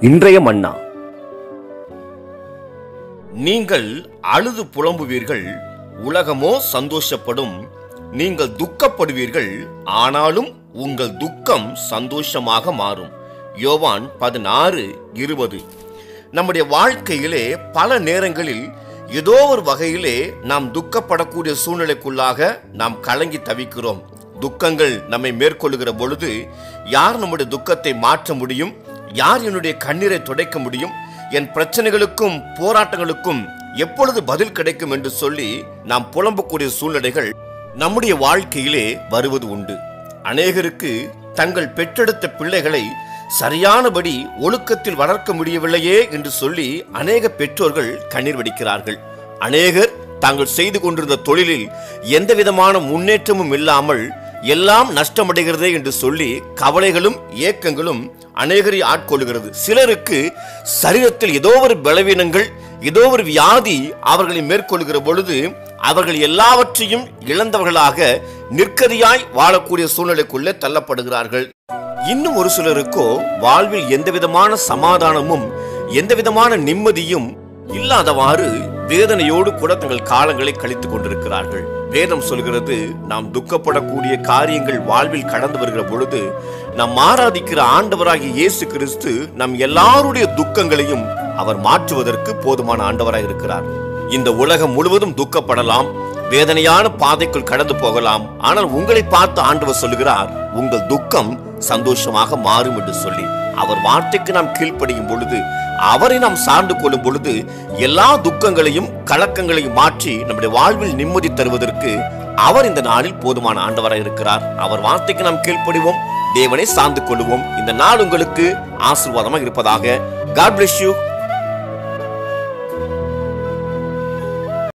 இன்றைய மன்னா நீங்கள் அழுது புலம்புவீர்கள் உலகமோ சந்தோஷப்படும் நீங்கள் துக்கப்படுவீர்கள் ஆனாலும் உங்கள் துக்கம் சந்தோஷமாக மாறும் யோவான் பதினாறு இருபது நம்முடைய வாழ்க்கையிலே பல நேரங்களில் ஏதோ ஒரு வகையிலே நாம் துக்கப்படக்கூடிய சூழ்நிலைக்குள்ளாக நாம் கலங்கி தவிக்கிறோம் துக்கங்கள் நம்மை மேற்கொள்ளுகிற பொழுது யார் நம்முடைய துக்கத்தை மாற்ற முடியும் யார் என்னுடைய கண்ணீரை துடைக்க முடியும் என் பிரச்சனைகளுக்கும் போராட்டங்களுக்கும் எப்பொழுது பதில் கிடைக்கும் என்று சொல்லி நாம் புலம்பக்கூடிய சூழ்நிலைகள் நம்முடைய வாழ்க்கையிலே வருவது உண்டு அநேகருக்கு தங்கள் பெற்றெடுத்த பிள்ளைகளை சரியானபடி ஒழுக்கத்தில் வளர்க்க முடியவில்லையே என்று சொல்லி அநேக பெற்றோர்கள் கண்ணீர் வடிக்கிறார்கள் அநேகர் தாங்கள் செய்து கொண்டிருந்த தொழிலில் எந்த விதமான முன்னேற்றமும் இல்லாமல் எல்லாம் நஷ்டமடைகிறதே என்று சொல்லி கவலைகளும் ஏக்கங்களும் அநேகரை ஆட்கொள்கிறது சிலருக்கு சரீரத்தில் ஏதோ ஒரு பலவீனங்கள் ஏதோ ஒரு வியாதி அவர்களை மேற்கொள்கிற பொழுது அவர்கள் எல்லாவற்றையும் இழந்தவர்களாக நிற்கதியாய் வாழக்கூடிய சூழ்நிலைக்குள்ளே தள்ளப்படுகிறார்கள் இன்னும் ஒரு சிலருக்கோ வாழ்வில் எந்த விதமான சமாதானமும் எந்த விதமான நிம்மதியும் இல்லாதவாறு வேதனையோடு கூட தங்கள் காலங்களை கழித்துக் கொண்டிருக்கிறார்கள் வேதம் சொல்கிறது நாம் துக்கப்படக்கூடிய காரியங்கள் வாழ்வில் கடந்து வருகிற பொழுது நாம் ஆராதிக்கிற ஆண்டவராகிய இயேசு கிறிஸ்து நம் எல்லாருடைய துக்கங்களையும் அவர் மாற்றுவதற்கு போதுமான ஆண்டவராக இருக்கிறார் இந்த உலகம் முழுவதும் துக்கப்படலாம் வேதனையான பாதைக்குள் கடந்து போகலாம் ஆனால் உங்களை பார்த்து ஆண்டவர் சொல்லுகிறார் உங்கள் துக்கம் சந்தோஷமாக மாறும் என்று சொல்லி அவர் வார்த்தைக்கு நாம் கீழ்ப்படியும் பொழுது அவரை நாம் சார்ந்து கொள்ளும் பொழுது எல்லா துக்கங்களையும் கலக்கங்களையும் மாற்றி நம்முடைய வாழ்வில் நிம்மதி தருவதற்கு அவர் இந்த நாளில் போதுமான ஆண்டவராக இருக்கிறார் அவர் வார்த்தைக்கு நாம் கீழ்ப்படிவோம் தேவனை சார்ந்து கொள்வோம் இந்த நாள் உங்களுக்கு ஆசீர்வாதமாக இருப்பதாக காட் bless யூ